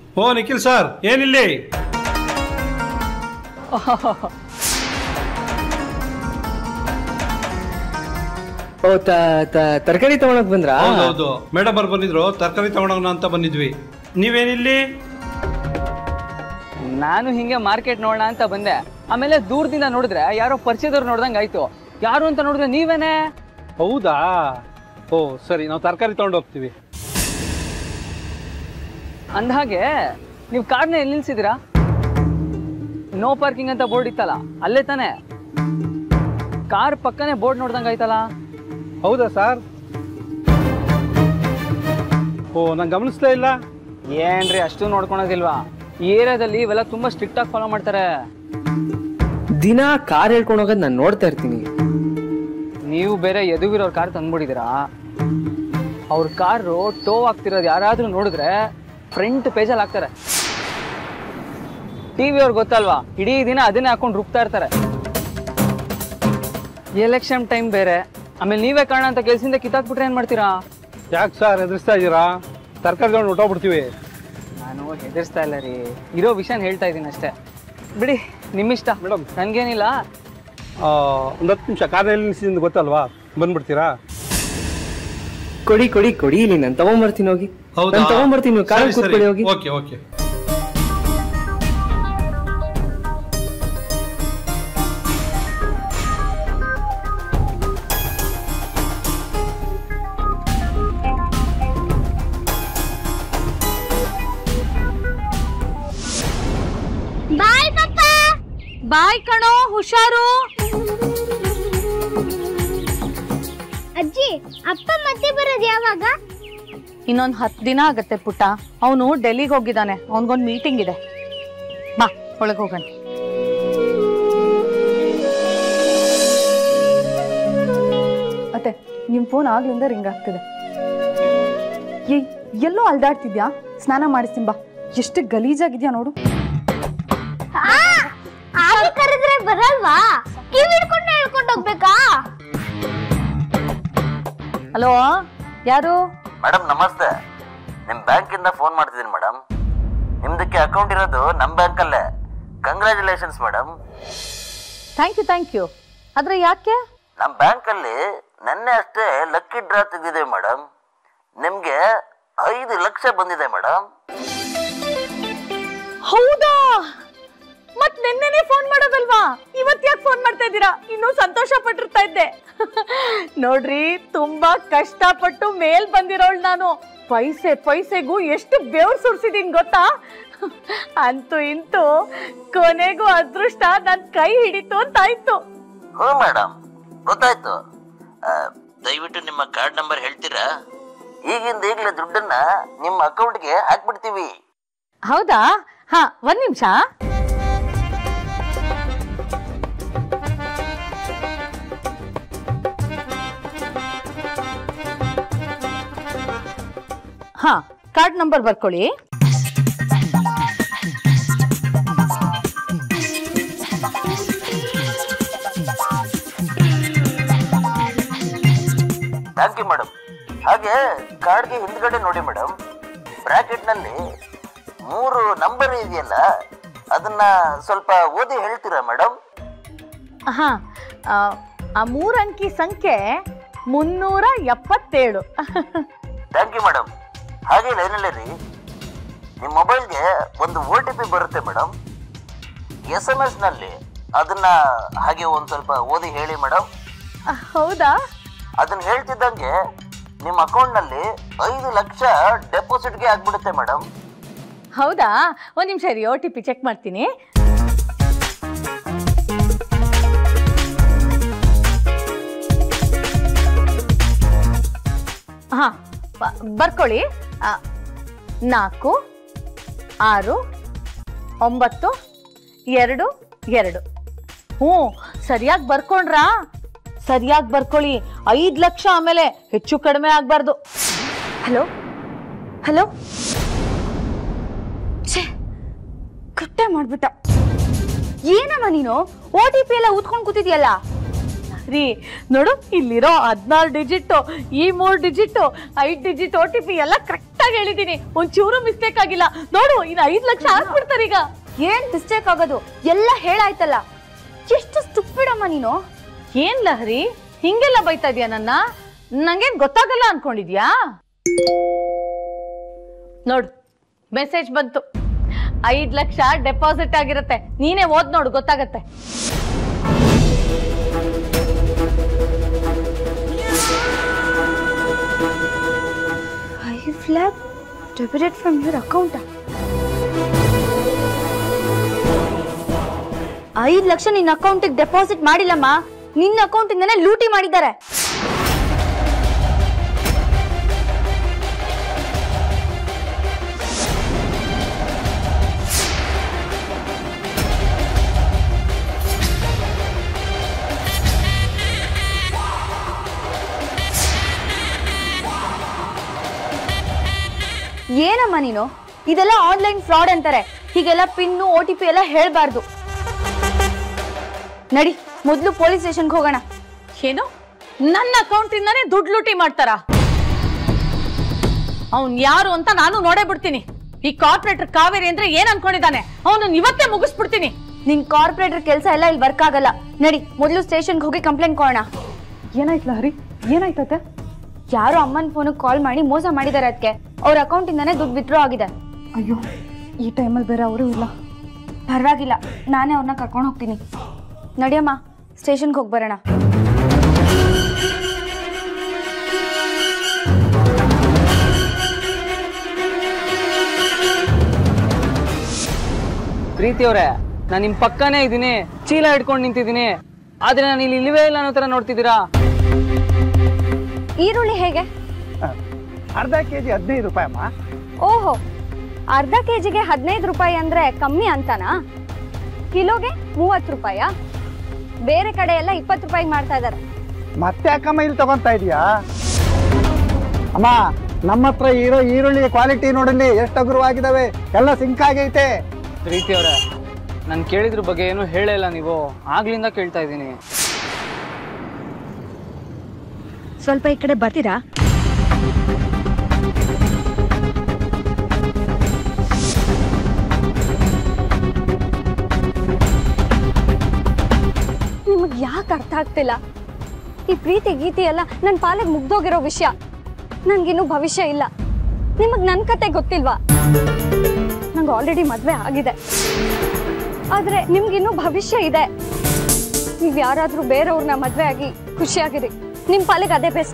ಓ Nikhil sir ಏನಿಲ್ಲಿ ಓ ತರಕಾರಿ ತಗೊಳಕ್ ಬಂದ್ರಾ ಹೌದೌದು ಮೇಡಮ್ ಅವ್ರು ಬಂದಿದ್ರು ತರಕಾರಿ ತಗೊಳೋಣ ಅಂತ ಬಂದಿದ್ವಿ ನೀವೇನಿಲ್ಲಿ ನಾನು ಹಿಂಗೆ ಮಾರ್ಕೆಟ್ ನೋಡೋಣ ಅಂತ ಬಂದೆ ಆಮೇಲೆ ದೂರದಿಂದ ನೋಡಿದ್ರೆ ಯಾರೋ ಪರಿಚಯದವ್ರು ನೋಡ್ದಂಗೆ ಆಯ್ತು ಯಾರು ಅಂತ ನೋಡಿದ್ರೆ ನೀವೇನೇ ಹೌದಾ ಓ ಸರಿ ನಾವು ತರಕಾರಿ ತಗೊಂಡು ಹೋಗ್ತೀವಿ ಅಂದಹಾಗೆ ನೀವು ಕಾರ್ನ ಎಲ್ಲಿ ನಿಲ್ಸಿದ್ದೀರಾ ನೋ ಪಾರ್ಕಿಂಗ್ ಅಂತ ಬೋರ್ಡ್ ಇತ್ತಲ್ಲ ಅಲ್ಲೇ ತಾನೇ ಕಾರ್ ಪಕ್ಕನೇ ಬೋರ್ಡ್ ನೋಡ್ದಂಗೆ ಆಯ್ತಲ್ಲ ಹೌದಾ ಸರ್ ಓ ನಂಗೆ ಗಮನಿಸ್ತಾ ಇಲ್ಲ ಏನ್ರಿ ಅಷ್ಟು ನೋಡ್ಕೊಳೋದಿಲ್ವಾ ಈ ಏರಿಯಾದಲ್ಲಿ ಇವೆಲ್ಲ ತುಂಬಾ ಸ್ಟ್ರಿಕ್ಟ್ ಆಗಿ ಫಾಲೋ ಮಾಡ್ತಾರೆ ದಿನ ಕಾರ್ ಹೇಳ್ಕೊಂಡು ಹೋಗೋದ್ ನಾನು ನೋಡ್ತಾ ಇರ್ತೀನಿ ನೀವು ಬೇರೆ ಎದುಗಿರೋರ್ ಕಾರ್ ತಂದ್ಬಿಟ್ಟಿದ್ದೀರಾ ಅವ್ರ ಕಾರು ಟೋ ಆಗ್ತಿರೋದು ಯಾರಾದ್ರೂ ನೋಡಿದ್ರೆ ಫ್ರಂಟ್ ಪೇಜಲ್ಲಿ ಹಾಕ್ತಾರೆ ಟಿವಿ ಅವ್ರಿಗೆ ಗೊತ್ತಲ್ವಾ ಇಡೀ ದಿನ ಅದನ್ನೇ ಹಾಕೊಂಡು ರುಬ್ತಾ ಇರ್ತಾರೆ ಎಲೆಕ್ಷನ್ ಟೈಮ್ ಬೇರೆ ಆಮೇಲೆ ನೀವೇ ಕಾರಣ ಅಂತ ಕೆಲ್ಸದಿಂದ ಕಿತ್ತಾಕ್ಬಿಟ್ರೆ ಏನ್ ಮಾಡ್ತೀರಾ ಯಾಕೆ ಸರ್ ಎದುರಿಸ್ತಾ ಇದ್ದೀರಾ ತರಕಾರಿ ತಗೊಂಡು ಹೊಟ್ಟೋಗ್ಬಿಡ್ತೀವಿ ನಾನು ಹೆದರ್ಸ್ತಾ ಇಲ್ಲ ರೀ ಇರೋ ವಿಷಯನ ಹೇಳ್ತಾ ಇದ್ದೀನಿ ಅಷ್ಟೇ ಬಿಡಿ ನಿಮ್ಮಿಷ್ಟ ಮೇಡಮ್. ನನ್ಗೇನಿಲ್ಲ ಒಂದು ಹತ್ತು ನಿಮಿಷ ಕಾರ್ ಎಲ್ಲಿ ನಿಲ್ಸಿದ್ದು ಗೊತ್ತಲ್ವಾ ಬಂದ್ಬಿಡ್ತೀರಾ ಕೊಡಿ ಕೊಡಿ ಕೊಡಿ ಇಲ್ಲಿ ನಾನು ತಗೊಂಬರ್ತೀನಿ ಹೋಗಿ ನಾನು ತಗೊಂಬರ್ತೀನಿ ನೀವು ಕಾರಲ್ಲಿ ಕೂತ್ಕೊಳ್ಳಿ ಹೋಗಿ ಓಕೆ ಓಕೆ ಬಾಯ್ ಪಪ್ಪ ಬಾಯ್ ಕಣೋ ಹುಷಾರು ಅಜ್ಜಿ ಅಪ್ಪ ಮತ್ತೆ ಬರೋದು ಯಾವಾಗ ಇನ್ನೊಂದ್ ಹತ್ತು ದಿನ ಆಗತ್ತೆ ಪುಟ್ಟ ಅವನು ಡೆಲ್ಲಿಗೆ ಹೋಗಿದ್ದಾನೆ ಅವನ್ಗೊಂದ್ ಮೀಟಿಂಗ್ ಇದೆ ಬಾ ಒಳಗೆ ಹೋಗೋಣ ಅತ್ತೆ ನಿಮ್ ಫೋನ್ ಆಗ್ಲಿಂದ ರಿಂಗ್ ಆಗ್ತಿದೆ ಏಯ್ ಎಲ್ಲೋ ಅಲ್ದಾಡ್ತಿದ್ಯಾ ಸ್ನಾನ ಮಾಡಿಸ್ತೀನಿ ಬಾ ಎಷ್ಟು ಗಲೀಜಾಗಿದ್ಯಾ ನೋಡು ಆಗ ಕರೆದ್ರೆ ಬರಲ್ವಾ ಕಿವಿ ಹಿಡ್ಕೊಂಡು ಹೇಳ್ಕೊಂಡು ಹೋಗ್ಬೇಕಾ ಹಲೋ ಯಾರು ಮೇಡಮ್ ನಮಸ್ತೆ ನಿಮ್ ಬ್ಯಾಂಕಿಂದ ಫೋನ್ ಮಾಡ್ತಿದ್ದೀನಿ ಮೇಡಮ್ ನಿಮ್ದಕ್ಕೆ ಅಕೌಂಟ್ ಇರೋದು ನಮ್ ಬ್ಯಾಂಕಲ್ಲೇ congratulations madam thank you thank you ಆದ್ರೆ ಯಾಕೆ ನಮ್ ಬ್ಯಾಂಕಲ್ಲಿ ನೆನ್ನೆ ಅಷ್ಟೇ ಲಕ್ಕಿ ಡ್ರಾ ತೆಗೆದಿದೆ ಮೇಡಮ್ ನಿಮ್ಗೆ ಐದು ಲಕ್ಷ ಬಂದಿದೆ ಮೇಡಮ್ ಹೌದಾ ಮತ್ ನಿನ್ನೆನೆ ಫೋನ್ ಮಾಡೋದಲ್ವಾ ಇವತ್ ಯಾಕೆ ಫೋನ್ ಮಾಡ್ತಾ ಇದ್ದೀರಾ ಇನ್ನೂ ಸಂತೋಷ ಪಟ್ಟಿರ್ತಾ ಇದ್ದೆ ನೋಡ್ರಿ ತುಂಬಾ ಕಷ್ಟಪಟ್ಟು ಮೇಲ್ ಬಂದಿರೋಳ್ ನಾನು ಪೈಸೆ ಪೈಸೆಗೂ ಎಷ್ಟು ಬೆವ್ರು ಸುರ್ಸಿದೀನಿ ಗೊತ್ತಾ ಅಂತೂ ಇಂತೂ ಕೊನೆಗೂ ಅದೃಷ್ಟ ನನ್ ಕೈ ಹಿಡಿತು ಅಂತ ಆಯ್ತು ಹ್ಞೂ ಮೇಡಮ್ ಗೊತ್ತಾಯ್ತು ಆ, ದಯವಿಟ್ಟು ನಿಮ್ಮ ಕಾರ್ಡ್ ನಂಬರ್ ಹೇಳ್ತೀರಾ ಈಗಿಂದ ಈಗಲೇ ದುಡ್ಡನ್ನ ನಿಮ್ಮ ಅಕೌಂಟ್ಗೆ ಹಾಕ್ಬಿಡ್ತೀವಿ ಹೌದಾ ಹಾ ಒಂದ್ ನಿಮಿಷ ಹಾ ಕಾರ್ಡ್ ನಂಬರ್ ಬರ್ಕೊಳ್ಳಿ ಥ್ಯಾಂಕ್ ಯು ಮೇಡಮ್ ಹಾಗೆ ಕಾರ್ಡ್ಗೆ ಹಿಂದ್ಗಡೆ ನೋಡಿ ಮೇಡಮ್ ಬ್ರಾಕೆಟ್ನಲ್ಲಿ ಮೂರು ನಂಬರ್ ಇದೆಯಲ್ಲ ಅದನ್ನ ಸ್ವಲ್ಪ ಓದಿ ಹೇಳ್ತೀರಾ ಮೇಡಮ್ ಹಾ ಆ, ಆ ಮೂರಂಕಿ ಸಂಖ್ಯೆ ಮುನ್ನೂರ ಎಪ್ಪತ್ತೇಳು ಥ್ಯಾಂಕ್ ಯು ಮೇಡಮ್ ಹಾಗೆ ಲೈನಲ್ಲಿ ರೀ ನಿಮ್ಮ ಮೊಬೈಲ್ಗೆ ಒಂದು ಒ ಟಿ ಪಿ ಬರುತ್ತೆ ಮೇಡಮ್ ಎಸ್ ಎಮ್ ಎಸ್ನಲ್ಲಿ ಅದನ್ನ ಹಾಗೆ ಒಂದು ಸ್ವಲ್ಪ ಓದಿ ಹೇಳಿ ಮೇಡಮ್ ಹೌದಾ ಅದನ್ನ ಹೇಳ್ತಿದ್ದಂಗೆ ನಿಮ್ಮ ಅಕೌಂಟ್ನಲ್ಲಿ ಐದು ಲಕ್ಷ ಡೆಪಾಸಿಟ್ಗೆ ಆಗ್ಬಿಡುತ್ತೆ ಮೇಡಮ್ ಹೌದಾ ಒಂದ್ ನಿಮಿಷ ರೀ ಓ ಟಿ ಪಿ ಚೆಕ್ ಮಾಡ್ತೀನಿ ಹಾ ಬ- ಬರ್ಕೊಳ್ಳಿ ಆ, ನಾಲ್ಕು ಆರು ಒಂಬತ್ತು ಎರಡು ಎರಡು ಹ್ಞೂ ಸರಿಯಾಗಿ ಬರ್ಕೊಂಡ್ರಾ ಸರಿಯಾಗಿ ಬರ್ಕೊಳ್ಳಿ ಐದು ಲಕ್ಷ ಆಮೇಲೆ ಹೆಚ್ಚು ಕಡಿಮೆ ಆಗಬಾರ್ದು ಹಲೋ ಹಲೋ ಛೇ ಕಟ್ಟೆ ಮಾಡ್ಬಿಟ್ಟ ಏನಮ್ಮ ನೀನು ಓ ಟಿ ಪಿ ಎಲ್ಲ ಊದ್ಕೊಂಡು ಕೂತಿದ್ಯಲ್ಲ ಲಹರಿ ನೋಡು ಇಲ್ಲಿರೋ ಹದಿನಾರು ಡಿಜಿಟ್ ಈ ಮೂರ್ ಡಿಜಿಟ್ ಐದ್ ಡಿಜಿಟ್ ಓ ಟಿ ಪಿ ಎಲ್ಲ ಕರೆಕ್ಟ್ ಆಗಿ ಹೇಳಿದೀನಿ ಒಂಚೂರು ಮಿಸ್ಟೇಕ್ ಆಗಿಲ್ಲ ನೋಡು ಇನ್ನು ಐದ್ ಲಕ್ಷ ಹಾಕ್ಬಿಡ್ತಾರೆ ಈಗ ಏನ್ ಮಿಸ್ಟೇಕ್ ಆಗೋದು ಎಲ್ಲ ಹೇಳಾಯ್ತಲ್ಲ ಎಷ್ಟು ಸ್ಟುಪಿಡಮ್ಮ ನೀನು ಏನ್ ಲಹರಿ ಹಿಂಗೆಲ್ಲ ಬೈತಾ ಇದೀಯ ನನ್ನ ನಂಗೇನ್ ಗೊತ್ತಾಗಲ್ಲ ಅನ್ಕೊಂಡಿದ್ಯಾ ನೋಡು ಮೆಸೇಜ್ ಬಂತು ಐದ್ ಲಕ್ಷ ಡೆಪಾಸಿಟ್ ಆಗಿರುತ್ತೆ ನೀನೇ ಓದ್ ನೋಡು ಗೊತ್ತಾಗತ್ತೆ five lakh debited from your account ಐದ್ ಲಕ್ಷ ನಿನ್ನ ಅಕೌಂಟಿಗೆ ಡೆಪಾಸಿಟ್ ಮಾಡಿಲ್ಲಮ್ಮ ನಿನ್ನ ಅಕೌಂಟಿಂದನೇ ಲೂಟಿ ಮಾಡಿದ್ದಾರೆ ಏನಮ್ಮ ನೀನು ಇದೆಲ್ಲ ಆನ್ಲೈನ್ ಫ್ರಾಡ್ ಅಂತಾರೆ ಹೀಗೆಲ್ಲ ಪಿನ್ನು ಓ ಟಿ ಪಿ ಎಲ್ಲ ಹೇಳ್ಬಾರ್ದು ನಡಿ ಮೊದಲು ಪೊಲೀಸ್ ಸ್ಟೇಷನ್ಗೆ ಹೋಗೋಣ ಏನು ನನ್ನ ಅಕೌಂಟಿಂದಾನೇ ದುಡ್ಡು ಲೂಟಿ ಮಾಡ್ತಾರ ಅವ್ನ್ ಯಾರು ಅಂತ ನಾನು ನೋಡೇ ಬಿಡ್ತೀನಿ ಈ ಕಾರ್ಪೊರೇಟರ್ ಕಾವೇರಿ ಅಂದ್ರೆ ಏನ್ ಅನ್ಕೊಂಡಿದ್ದಾನೆ ಅವನು ಇವತ್ತೇ ಮುಗಿಸ್ಬಿಡ್ತೀನಿ ನಿನ್ ಕಾರ್ಪೊರೇಟರ್ ಕೆಲಸ ಎಲ್ಲ ಇಲ್ಲಿ ವರ್ಕ್ ಆಗಲ್ಲ ನಡಿ ಮೊದಲು ಸ್ಟೇಷನ್ಗೆ ಹೋಗಿ ಕಂಪ್ಲೇಂಟ್ ಕೊಡೋಣ ಏನಾಯ್ತು ಲಹರಿ ಏನಾಯ್ತತೆ ಯಾರೋ ಅಮ್ಮನ ಫೋನ್ ಕಾಲ್ ಮಾಡಿ ಮೋಸ ಮಾಡಿದ್ದಾರೆ ಅದಕ್ಕೆ ಅವ್ರ ಅಕೌಂಟಿಂದಾನೇ ದುಡ್ಡು ವಿತ್ಡ್ರಾ ಆಗಿದೆ ಅಯ್ಯೋ ಈ ಟೈಮಲ್ಲಿ ಬೇರೆ ಅವರು ಇಲ್ಲ ಪರವಾಗಿಲ್ಲ ನಾನೇ ಅವ್ರನ್ನ ಕರ್ಕೊಂಡು ಹೋಗ್ತೀನಿ ನಡಿಯಮ್ಮ ಸ್ಟೇಷನ್ಗೆ ಹೋಗಿ ಬರೋಣ ಪ್ರೀತಿ ಅವ್ರೆ ನಾನು ನಿಮ್ ಪಕ್ಕನೇ ಇದ್ದೀನಿ ಚೀಲ ಹಿಡ್ಕೊಂಡು ನಿಂತಿದ್ದೀನಿ ಆದ್ರೆ ನಾನು ಇಲ್ಲಿ ಇಲ್ಲಿವೇ ಇಲ್ಲ ಅನ್ನೋ ತರ ನೋಡ್ತಿದ್ದೀರಾ ಈರುಳ್ಳಿ ಹೇಗೆ ಅರ್ಧ ಕೆ ಜಿ ಹದಿನೈದು ರೂಪಾಯಿ ಅಮ್ಮ ಓಹೋ ಅರ್ಧ ಕೆಜಿಗೆ ಹದಿನೈದು ರೂಪಾಯಿ ಅಂದ್ರೆ ಕಮ್ಮಿ ಅಂತನಾ ಕಿಲೋಗೆ ಮೂವತ್ತು ರೂಪಾಯಾ ಬೇರೆ ಕಡೆ ಎಲ್ಲ ಇಪ್ಪತ್ತು ರೂಪಾಯಿಗೆ ಮಾಡ್ತಾ ಇದ್ದಾರೆ ಮತ್ತೆ ಯಾಕಮ್ಮ ಇಲ್ಲಿ ತಗೊಂತಾ ಇದೀಯಾ ಅಮ್ಮ ನಮ್ಮ ಹತ್ರ ಇರೋ ಈರುಳ್ಳಿ ಕ್ವಾಲಿಟಿ ನೋಡಲಿ ಎಷ್ಟು ಹಗುರವಾಗಿದಾವೆ ಎಲ್ಲ ಸಿಂಕ್ ಆಗೈತೆ ಪ್ರೀತಿ ಅವ್ರೆ ನಾನು ಕೇಳಿದ್ರ ಬಗ್ಗೆ ಏನು ಹೇಳೇ ಇಲ್ಲ ನೀವು ಆಗ್ಲಿಂದ ಕೇಳ್ತಾ ಇದ್ದೀನಿ ಸ್ವಲ್ಪ ಈ ಕಡೆ ಬರ್ತೀರಾ ನಿಮಗೆ ಯಾಕೆ ಅರ್ಥ ಆಗ್ತಿಲ್ಲ ಈ ಪ್ರೀತಿ ಗೀತಿ ಎಲ್ಲ ನನ್ನ ಪಾಲಿಗೆ ಮುಗ್ದೋಗಿರೋ ವಿಷಯ ನನ್ಗಿನ್ನೂ ಭವಿಷ್ಯ ಇಲ್ಲ ನಿಮಗೆ ನನ್ನ ಕತೆ ಗೊತ್ತಿಲ್ವಾ ನಂಗೆ ಆಲ್ರೆಡಿ ಮದುವೆ ಆಗಿದೆ ಆದರೆ ನಿಮ್ಗಿನ್ನೂ ಭವಿಷ್ಯ ಇದೆ ನೀವು ಯಾರಾದರೂ ಬೇರೆಯವ್ರನ್ನ ಮದುವೆ ಆಗಿ ಖುಷಿಯಾಗಿರಿ ನಿಮ್ಮ ಪಾಲಿಗೆ ಅದೇ ಬೆಸ್ಟ್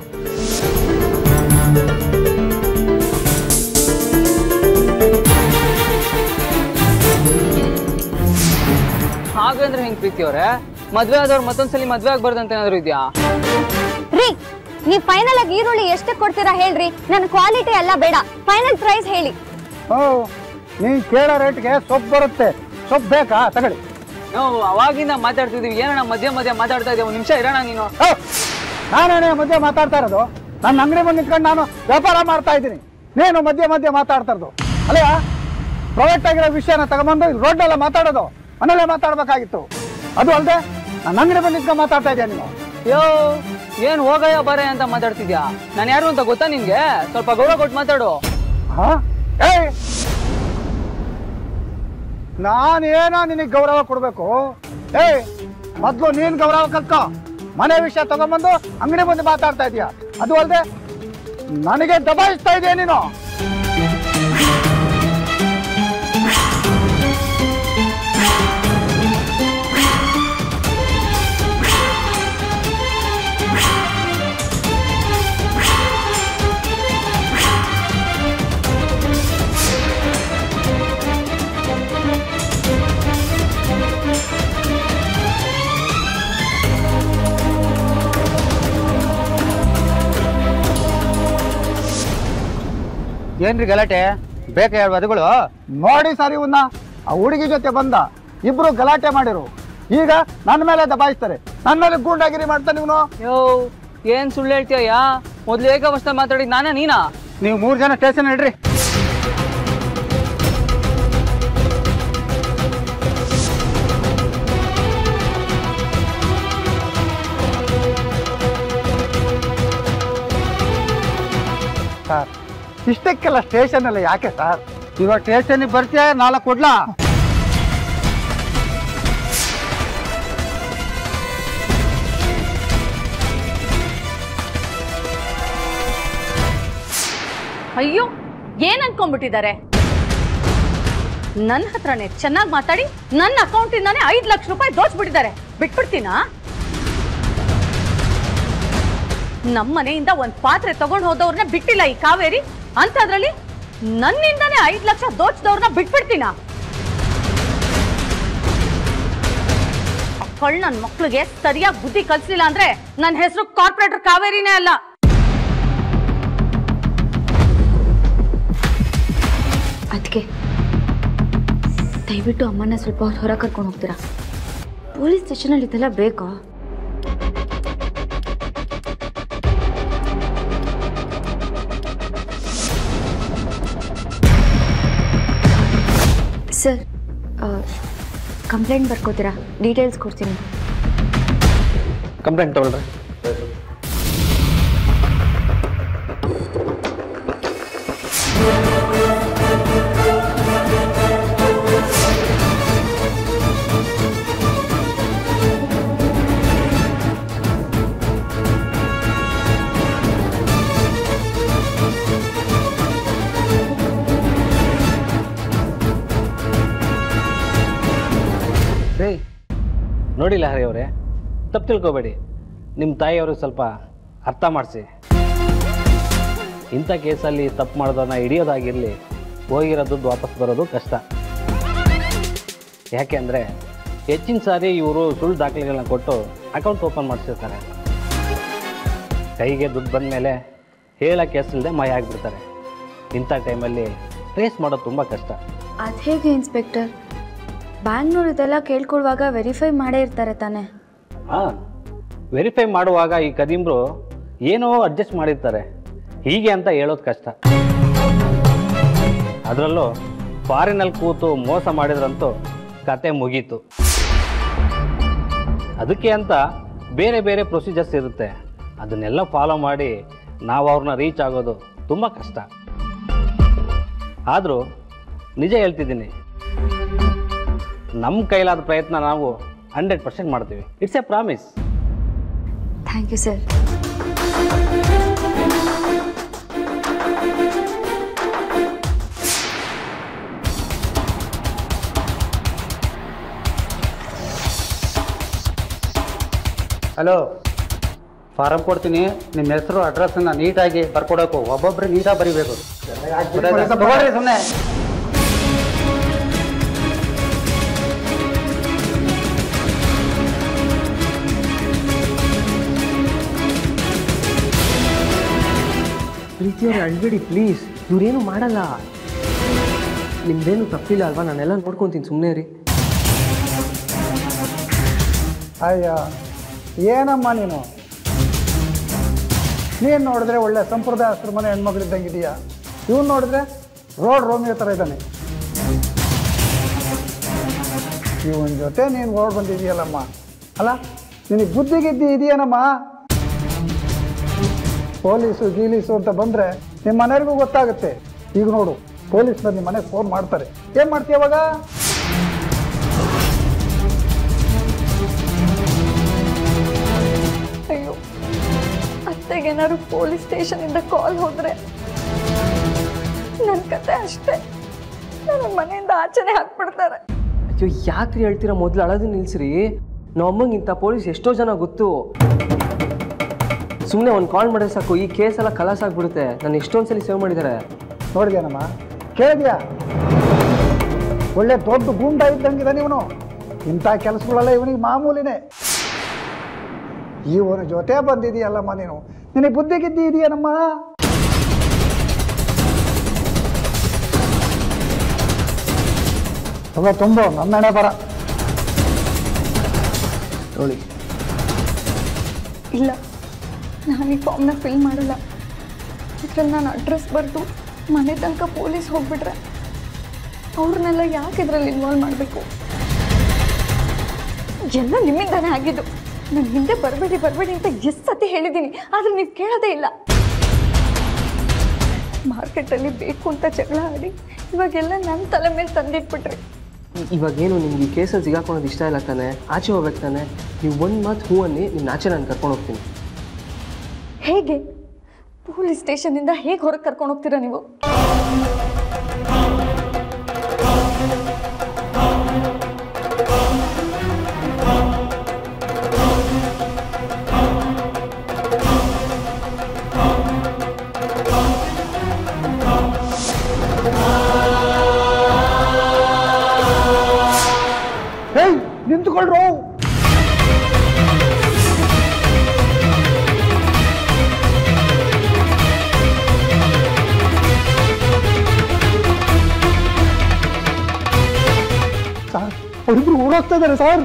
ಹಾಗಂದ್ರೆ ಹೆಂಗ್ ಪ್ರೀತಿ ಅವ್ರೆ ಮದ್ವೆ ಆದವ್ರು ಮತ್ತೊಂದ್ಸಲಿ ಮದ್ವೆ ಆಗ್ಬಾರ್ದಂತ ಏನಾದ್ರು ಇದೆಯಾ ರೀ ನೀವು ಫೈನಲ್ ಆಗಿ ಈರುಳ್ಳಿ ಎಷ್ಟು ಕೊಡ್ತೀರಾ ಹೇಳ್ರಿ ನನ್ನ ಕ್ವಾಲಿಟಿ ಎಲ್ಲ ಬೇಡ ಫೈನಲ್ ಪ್ರೈಸ್ ಹೇಳಿ ಓ ನೀನ್ ಕೇಳೋ ರೇಟ್ಗೆ ಸೊಪ್ಪು ಬರುತ್ತೆ ಸೊಪ್ಪು ಬೇಕಾ ತಗೊಳ್ಳಿ ನಾವು ಅವಾಗಿಂದ ಮಾತಾಡ್ತಿದೀವಿ ಏನಣ್ಣ ಮಧ್ಯ ಮಧ್ಯ ಮಾತಾಡ್ತಾ ಇದ್ದೀವಿ ಒಂದ್ ನಿಮಿಷ ಇರೋಣ ನೀನು ಓ, ನಾನೇನೇ ಮಧ್ಯೆ ಮಾತಾಡ್ತಾ ಇರೋದು ನನ್ನ ಅಂಗಡಿ ಬಂದು ನಿಂತ್ಕೊಂಡು ನಾನು ವ್ಯಾಪಾರ ಮಾಡ್ತಾ ಇದ್ದೀನಿ ನೀನು ಮಧ್ಯೆ ಮಧ್ಯೆ ಮಾತಾಡ್ತಾ ಇರೋದು ಅಲ್ಲಯ್ಯ ಪ್ರೈವೇಟ್ ಆಗಿರೋ ವಿಷಯನ ತಗೊಂಬಂದು ಇಲ್ಲಿ ರೋಡಲ್ಲ ಮಾತಾಡೋದು ಮನೇಲೆ ಮಾತಾಡ್ಬೇಕಾಗಿತ್ತು ಅದು ಅಲ್ಲದೆ ನನ್ನ ಅಂಗಡಿ ಬಂದು ನಿಂತ್ಕೊಂಡು ಮಾತಾಡ್ತಾ ಇದೆಯಾ ನೀನು ಯೋ ಏನ್ ಹೋಗಯ್ಯ ಬರ ಅಂತ ಮಾತಾಡ್ತಿದ್ಯಾ ನಾನು ಯಾರು ಅಂತ ಗೊತ್ತಾ ನಿನ್ಗೆ ಸ್ವಲ್ಪ ಗೌರವ ಕೊಟ್ಟು ಮಾತಾಡು ಹಾ ಏಯ್ ನಾನೇನೋ ನಿನಗೆ ಗೌರವ ಕೊಡಬೇಕು ಏಯ್ ಮೊದಲು ನೀನು ಗೌರವ ಕಲ್ಕೋ ಮನೆ ವಿಷಯ ತಗೊಂಬಂದು ಅಂಗಡಿ ಮುಂದೆ ಮಾತಾಡ್ತಾ ಇದೀಯ ಅದು ಅಲ್ಲದೆ ನನಗೆ ದಬಾಯಿಸ್ತಾ ಇದೆಯಾ ನೀನು ಏನ್ರಿ ಗಲಾಟೆ ಬೇಕಾ ಎರಡು ಬದುಗಳು ನೋಡಿ ಸರ್ ಇವನ್ನ ಆ ಹುಡುಗಿ ಜೊತೆ ಬಂದ ಇಬ್ರು ಗಲಾಟೆ ಮಾಡಿರು ಈಗ ನನ್ನ ಮೇಲೆ ದಬಾಯಿಸ್ತಾರೆ ನನ್ನ ಮೇಲೆ ಗೂಂಡಾಗಿರಿ ಮಾಡ್ತಾನೆ ಇವನು ಯೋ ಏನ್ ಸುಳ್ಳು ಹೇಳ್ತೀಯಯ್ಯ ಮೊದ್ಲು ಏಕಾವಸ್ಥೆ ಮಾತಾಡಿದ್ ನಾನಾ ನೀನಾ ನೀವು ಮೂರು ಜನ ಸ್ಟೇಷನ್ ಇಡ್ರಿ ಸರ್ ಇಷ್ಟಕ್ಕೆಲ್ಲ ಸ್ಟೇಷನ್ ಎಲ್ಲ ಯಾಕೆ ಸರ್ ಇವಾಗ ಸ್ಟೇಷನ್ಗೆ ಬರ್ತೀಯ ನಾಲ್ಕು ಕೊಡ್ಲಾ ಅಯ್ಯೋ ಏನ್ ಅನ್ಕೊಂಡ್ಬಿಟ್ಟಿದ್ದಾರೆ ನನ್ನ ಹತ್ರನೇ ಚೆನ್ನಾಗಿ ಮಾತಾಡಿ ನನ್ನ ಅಕೌಂಟಿಂದಾನೇ ಐದ್ ಲಕ್ಷ ರೂಪಾಯಿ ದೋಚ್ಬಿಟ್ಟಿದ್ದಾರೆ ಬಿಟ್ಬಿಡ್ತೀನಾ ನಮ್ಮ ಮನೆಯಿಂದ ಒಂದ್ ಪಾತ್ರೆ ತಗೊಂಡ್ ಹೋದವ್ರನ್ನ ಬಿಟ್ಟಿಲ್ಲ ಈ ಕಾವೇರಿ ಅಂತದ್ರಲ್ಲಿ ನನ್ನಿಂದಾನೇ ಐದ್ ಲಕ್ಷ ದೋಚ್ದವ್ರನ್ನ ಬಿಟ್ಬಿಡ್ತೀನಾ ಕಳ್ ನನ್ ಮಕ್ಳಿಗೆ ಸರಿಯಾಗಿ ಬುದ್ಧಿ ಕಲ್ಸ್ಲಿಲ್ಲ ಅಂದ್ರೆ ನನ್ನ ಹೆಸರು ಕಾರ್ಪೊರೇಟರ್ ಕಾವೇರಿನೇ ಅಲ್ಲ ಅದಕ್ಕೆ ದಯವಿಟ್ಟು ಅಮ್ಮನ ಸ್ವಲ್ಪ ಹೊರ ಕರ್ಕೊಂಡು ಹೋಗ್ತೀರಾ ಪೊಲೀಸ್ ಸ್ಟೇಷನಲ್ಲಿ ಇದೆಲ್ಲ ಬೇಕಾ ಸರ್ ಕಂಪ್ಲೇಂಟ್ ಬರ್ಕೋತೀರಾ ಡೀಟೇಲ್ಸ್ ಕೊಡ್ತೀನಿ ಕಂಪ್ಲೇಂಟ್ ತಗೊಳ್ರಿ ರೇ ನೋಡಿ ಲಹರಿ ಅವರೇ ತಪ್ಪು ತಿಳ್ಕೊಬೇಡಿ ನಿಮ್ಮ ತಾಯಿಯವ್ರಿಗೆ ಸ್ವಲ್ಪ ಅರ್ಥ ಮಾಡಿಸಿ ಇಂಥ ಕೇಸಲ್ಲಿ ತಪ್ಪು ಮಾಡಿದವ್ರನ್ನ ಹಿಡಿಯೋದಾಗಿರಲಿ ಹೋಗಿರೋ ದುಡ್ಡು ವಾಪಸ್ ಬರೋದು ಕಷ್ಟ ಯಾಕೆ ಅಂದರೆ ಹೆಚ್ಚಿನ ಸಾರಿ ಇವರು ಸುಳ್ಳು ದಾಖಲೆಗಳನ್ನ ಕೊಟ್ಟು ಅಕೌಂಟ್ ಓಪನ್ ಮಾಡಿಸಿರ್ತಾರೆ ಕೈಗೆ ದುಡ್ಡು ಬಂದ ಮೇಲೆ ಹೇಳೋ ಕೇಸಿಲ್ಲದೆ ಮಾಯ ಆಗಿಬಿಡ್ತಾರೆ ಇಂಥ ಟೈಮಲ್ಲಿ ಟ್ರೇಸ್ ಮಾಡೋದು ತುಂಬ ಕಷ್ಟ ಅದು ಹೇಗೆ ಇನ್ಸ್ಪೆಕ್ಟರ್ ಬ್ಯಾಂಗ್ಳೂರ್ ಇದೆಲ್ಲ ಕೇಳ್ಕೊಳ್ವಾಗ ವೆರಿಫೈ ಮಾಡೇ ಇರ್ತಾರೆ ತಾನೇ ಹಾಂ ವೆರಿಫೈ ಮಾಡುವಾಗ ಈ ಕದೀಮ್ರು ಏನೋ ಅಡ್ಜಸ್ಟ್ ಮಾಡಿರ್ತಾರೆ ಹೀಗೆ ಅಂತ ಹೇಳೋದು ಕಷ್ಟ ಅದರಲ್ಲೂ ಫಾರಿನಲ್ಲಿ ಕೂತು ಮೋಸ ಮಾಡಿದ್ರಂತೂ ಕತೆ ಮುಗೀತು ಅದಕ್ಕೆ ಅಂತ ಬೇರೆ ಬೇರೆ ಪ್ರೊಸೀಜರ್ಸ್ ಇರುತ್ತೆ ಅದನ್ನೆಲ್ಲ ಫಾಲೋ ಮಾಡಿ ನಾವು ಅವ್ರನ್ನ ರೀಚ್ ಆಗೋದು ತುಂಬ ಕಷ್ಟ ಆದರೂ ನಿಜ ಹೇಳ್ತಿದ್ದೀನಿ ನಮ್ಮ ಕೈಲಾದ ಪ್ರಯತ್ನ ನಾವು ಹಂಡ್ರೆಡ್ ಪರ್ಸೆಂಟ್ ಮಾಡ್ತೀವಿ it's a promise thank you sir hello form ಕೊಡ್ತೀನಿ ನಿಮ್ಮ ಹೆಸರು ಅಡ್ರೆಸ್ಸನ್ನ ನೀಟಾಗಿ ಬರ್ಕೊಡಬೇಕು ಒಬ್ಬೊಬ್ರು ನೀಟಾಗಿ ಬರಿಬೇಕು ತಗೊಳ್ರಿ ಸುಮ್ಮನೆ ಪ್ರೀತಿಯವ್ರೆ ಅಳ್ಬೇಡಿ ಪ್ಲೀಸ್ ಇವ್ರೇನು ಮಾಡಲ್ಲ ನಿಮ್ದೇನು ತಪ್ಪಿಲ್ಲ ಅಲ್ವಾ ನಾನೆಲ್ಲ ನೋಡ್ಕೊತೀನಿ ಸುಮ್ಮನೆ ರೀ ಅಯ್ಯ ಏನಮ್ಮ ನೀನು ನೀನು ನೋಡಿದ್ರೆ ಒಳ್ಳೆ ಸಂಪ್ರದಾಯಸ್ಥರ ಮನೆ ಹೆಣ್ಮಗಳಿದ್ದಂಗೆ ಇದೆಯಾ ಇವನು ನೋಡಿದ್ರೆ ರೋಡ್ ರೋಮಿಯೋ ಥರ ಇದ್ದಾನೆ ಇವನ ಜೊತೆ ನೀನು ಓಡ್ ಬಂದಿದೆಯಲ್ಲಮ್ಮ ಅಲ್ಲ ನಿನಗೆ ಬುದ್ಧಿ ಗಿದ್ದಿ ಇದೆಯೇನಮ್ಮ ಪೊಲೀಸು ಗೀಲೀಸು ಅಂತ ಬಂದರೆ ನಿಮ್ಮ ಮನೆಯವ್ರಿಗೂ ಗೊತ್ತಾಗುತ್ತೆ ಈಗ ನೋಡು ಪೊಲೀಸ್ನವ್ರು ನಿಮ್ಮ ಮನೆಗೆ ಫೋನ್ ಮಾಡ್ತಾರೆ ಏನು ಮಾಡ್ತೀಯ ಅವಾಗ ಅಯ್ಯೋ ಅತ್ತೆಗೇನಾದ್ರು ಪೊಲೀಸ್ ಸ್ಟೇಷನಿಂದ ಕಾಲ್ ಹೋದ್ರೆ ನನ್ನ ಕತೆ ಅಷ್ಟೇ ನನ್ನ ಮನೆಯಿಂದ ಆಚೆನೆ ಹಾಕ್ಬಿಡ್ತಾರೆ ಅಯ್ಯೋ ಯಾಕ್ರಿ ಹೇಳ್ತೀರಾ ಮೊದಲು ಅಳದು ನಿಲ್ಸ್ರಿ ನಮ್ಮ ಅಮ್ಮಂಗೆ ಇಂಥ ಪೊಲೀಸ್ ಎಷ್ಟೋ ಜನ ಗೊತ್ತು ಸುಮ್ಮನೆ ಒಂದು ಕಾಲ್ ಮಾಡಿದ್ರೆ ಸಾಕು ಈ ಕೇಸ್ ಎಲ್ಲ ಕಲಾಸ್ ಆಗ್ಬಿಡುತ್ತೆ ನಾನು ಎಷ್ಟೊಂದು ಸಲ ಸೇವ್ ಮಾಡಿದ್ದಾರೆ ನೋಡಿದ್ಯಾನಮ್ಮ ಕೇಳಿದ್ಯಾ ಒಳ್ಳೆ ದೊಡ್ಡ ಗುಂಡ ಇದ್ದಂಗಿದ್ದಾನೆ ಇವನು ಇಂಥ ಕೆಲಸಗಳೆಲ್ಲ ಇವನಿಗೆ ಮಾಮೂಲಿನೇ ಇವನ ಜೊತೆ ಬಂದಿದೆಯಲ್ಲಮ್ಮ ನೀನು ನಿನಗೆ ಬುದ್ಧಿ ಗಿದ್ದಿ ಇದೆಯೇನಮ್ಮ ತಗೋ ತುಂಬು ನನ್ನ ಹಣೆ ಬರ ನೋಡಿ ಇಲ್ಲ ನಾನು ಈ ಫಾರ್ಮ್ನ ಫಿಲ್ ಮಾಡಲ್ಲ ಇದ್ರಲ್ಲಿ ನಾನು ಅಡ್ರೆಸ್ ಬರೆದು ಮನೆ ತನಕ ಪೊಲೀಸ್ ಹೋಗ್ಬಿಟ್ರೆ ಅವ್ರನ್ನೆಲ್ಲ ಯಾಕೆ ಇದರಲ್ಲಿ ಇನ್ವಾಲ್ವ್ ಮಾಡಬೇಕು ಎಲ್ಲ ನಿಮ್ಮಿಂದಾನೇ ಆಗಿದ್ದು ನಾನು ಹಿಂದೆ ಬರಬೇಡಿ ಬರಬೇಡಿ ಅಂತ ಎಷ್ಟು ಸತಿ ಹೇಳಿದ್ದೀನಿ ಆದರೆ ನೀವು ಕೇಳೋದೇ ಇಲ್ಲ ಮಾರ್ಕೆಟಲ್ಲಿ ಬೇಕು ಅಂತ ಜಗಳ ಆಡಿ ಇವಾಗೆಲ್ಲ ನನ್ನ ತಲೆ ಮೇಲೆ ತಂದಿಟ್ಬಿಟ್ರಿ ಇ- ಇವಾಗೇನು ನಿಮ್ಗೆ ಈ ಕೇಸಲ್ಲಿ ಸಿಗಾಕೊಳ್ಳೋದು ಇಷ್ಟ ಇಲ್ಲ ತಾನೆ ಆಚೆ ಹೋಗ್ಬೇಕು ತಾನೆ ನೀವು ಒಂದು ಮಾತು ಹೂ ಅನ್ನಿ ನಿಮ್ಮ ಆಚೆ ನಾನು ಕರ್ಕೊಂಡು ಹೋಗ್ತೀನಿ ಹೇಗೆ ಪೊಲೀಸ್ ಸ್ಟೇಷನಿಂದ ಹೇಗೆ ಹೊರಗೆ ಕರ್ಕೊಂಡು ಹೋಗ್ತೀರಾ ನೀವು ಏಯ್ ನಿಂತ್ಕೊಳ್ರು ಸರ್ ಅವರಿಬ್ರು ಓಡೋಗ್ತಾ ಇದ್ದಾರೆ ಸರ್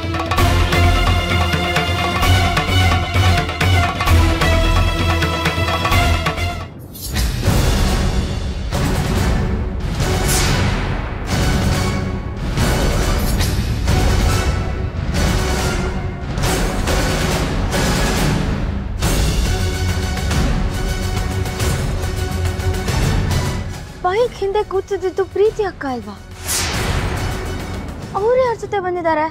ಬೈಕ್ ಹಿಂದೆ ಕೂತಿದ್ದು ಪ್ರೀತಿ ಅಕ್ಕ ಅಲ್ವಾ ಅವ್ರು ಯಾರ ಜೊತೆ ಬಂದಿದ್ದಾರೆ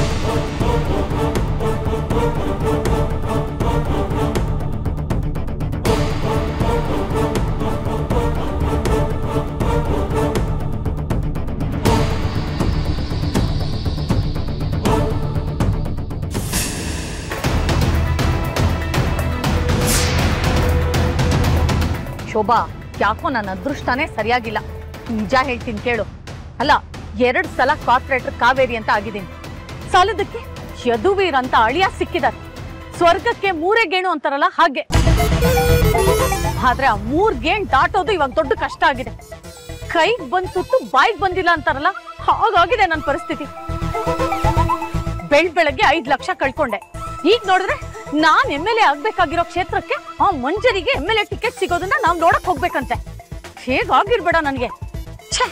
ಶೋಭಾ ಯಾಕೋ ನನ್ನ ಅದೃಷ್ಟನೇ ಸರಿಯಾಗಿಲ್ಲ ನಿಜ ಹೇಳ್ತೀನಿ ಕೇಳು ಅಲ್ಲ ಎರಡ್ ಸಲ ಕಾರ್ಪೊರೇಟರ್ ಕಾವೇರಿ ಅಂತ ಆಗಿದ್ದೀನಿ ಸಾಲದಕ್ಕೆ ಯದುವೀರ್ ಅಂತ ಅಳಿಯ ಸಿಕ್ಕಿದ್ದಾರೆ ಸ್ವರ್ಗಕ್ಕೆ ಮೂರೇ ಗೇಣು ಅಂತಾರಲ್ಲ ಹಾಗೆ ಆದ್ರೆ ಆ ಮೂರ್ ಗೇಣ್ ದಾಟೋದು ಇವಾಗ ದೊಡ್ಡ ಕಷ್ಟ ಆಗಿದೆ ಕೈಗ್ ಬಂದ್ ಸುತ್ತು ಬಾಯಿಗೆ ಬಂದಿಲ್ಲ ಅಂತಾರಲ್ಲ ಹಾಗಾಗಿದೆ ನನ್ನ ಪರಿಸ್ಥಿತಿ ಬೆಳ್ ಬೆಳಗ್ಗೆ ಐದ್ ಲಕ್ಷ ಕಳ್ಕೊಂಡೆ ಈಗ ನೋಡಿದ್ರೆ ನಾನ್ ಎಮ್ ಎಲ್ ಎ ಆಗ್ಬೇಕಾಗಿರೋ ಕ್ಷೇತ್ರಕ್ಕೆ ಆ ಮಂಜರಿಗೆ ಎಮ್ ಎಲ್ ಎ ಟಿಕೆಟ್ ಸಿಗೋದನ್ನ ನಾವ್ ನೋಡಕ್ ಹೋಗ್ಬೇಕಂತೆ ಹೇಗಾಗಿರ್ಬೇಡ ನನ್ಗೆ ಛೆ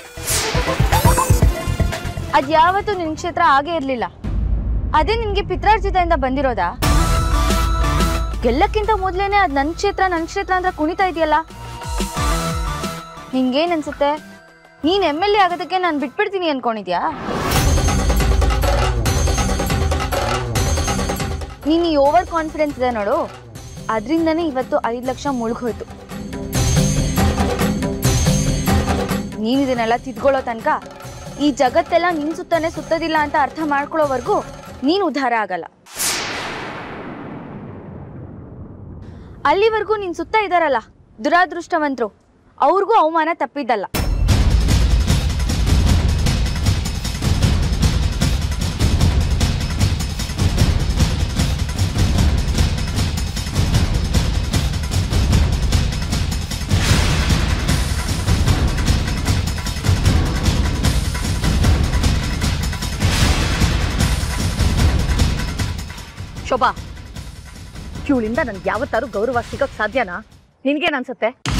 ಅದ್ ಯಾವತ್ತೂ ನಿನ್ ಕ್ಷೇತ್ರ ಆಗೇ ಇರ್ಲಿಲ್ಲ ಅದೇ ನಿನ್ಗೆ ಪಿತ್ರಾರ್ಜಿತದಿಂದ ಬಂದಿರೋದಾ ಗೆಲ್ಲಕ್ಕಿಂತ ಮೊದ್ಲೇನೆ ಅದ್ ನನ್ ಕ್ಷೇತ್ರ ನನ್ ಕ್ಷೇತ್ರ ಅಂತ ಕುಣಿತಾ ಇದೆಯಲ್ಲ ನಿಂಗೇನ್ ಅನ್ಸುತ್ತೆ ನೀನ್ ಎಮ್ ಎಲ್ ಎ ಆಗೋದಕ್ಕೆ ನಾನು ಬಿಟ್ಬಿಡ್ತೀನಿ ಅನ್ಕೊಂಡಿದ್ಯಾ ನೀನ್ ಈ ಓವರ್ ಕಾನ್ಫಿಡೆನ್ಸ್ ಇದೆ ನೋಡು ಅದ್ರಿಂದನೇ ಇವತ್ತು ಐದ್ ಲಕ್ಷ ಮುಳುಗೋಯ್ತು ನೀನ್ ಇದನ್ನೆಲ್ಲ ತಿದ್ಕೊಳ್ಳೋ ತನಕ ಈ ಜಗತ್ತೆಲ್ಲ ನಿನ್ ಸುತ್ತಾನೆ ಸುತ್ತದಿಲ್ಲ ಅಂತ ಅರ್ಥ ಮಾಡ್ಕೊಳ್ಳೋವರೆಗೂ ನೀನ್ ಉದ್ಧಾರ ಆಗಲ್ಲ ಅಲ್ಲಿವರೆಗೂ ನಿನ್ ಸುತ್ತ ಇದಾರಲ್ಲ ದುರಾದೃಷ್ಟವಂತರು ಅವ್ರಿಗೂ ಅವಮಾನ ತಪ್ಪಿದ್ದಲ್ಲ ಶೋಭಾ ಇವಳಿಂದ ನನ್ಗೆ ಯಾವತ್ತಾರು ಗೌರವ ಸಿಗೋಕ್ ಸಾಧ್ಯನಾ ನಿನ್ಗೇನ್ ಅನ್ಸುತ್ತೆ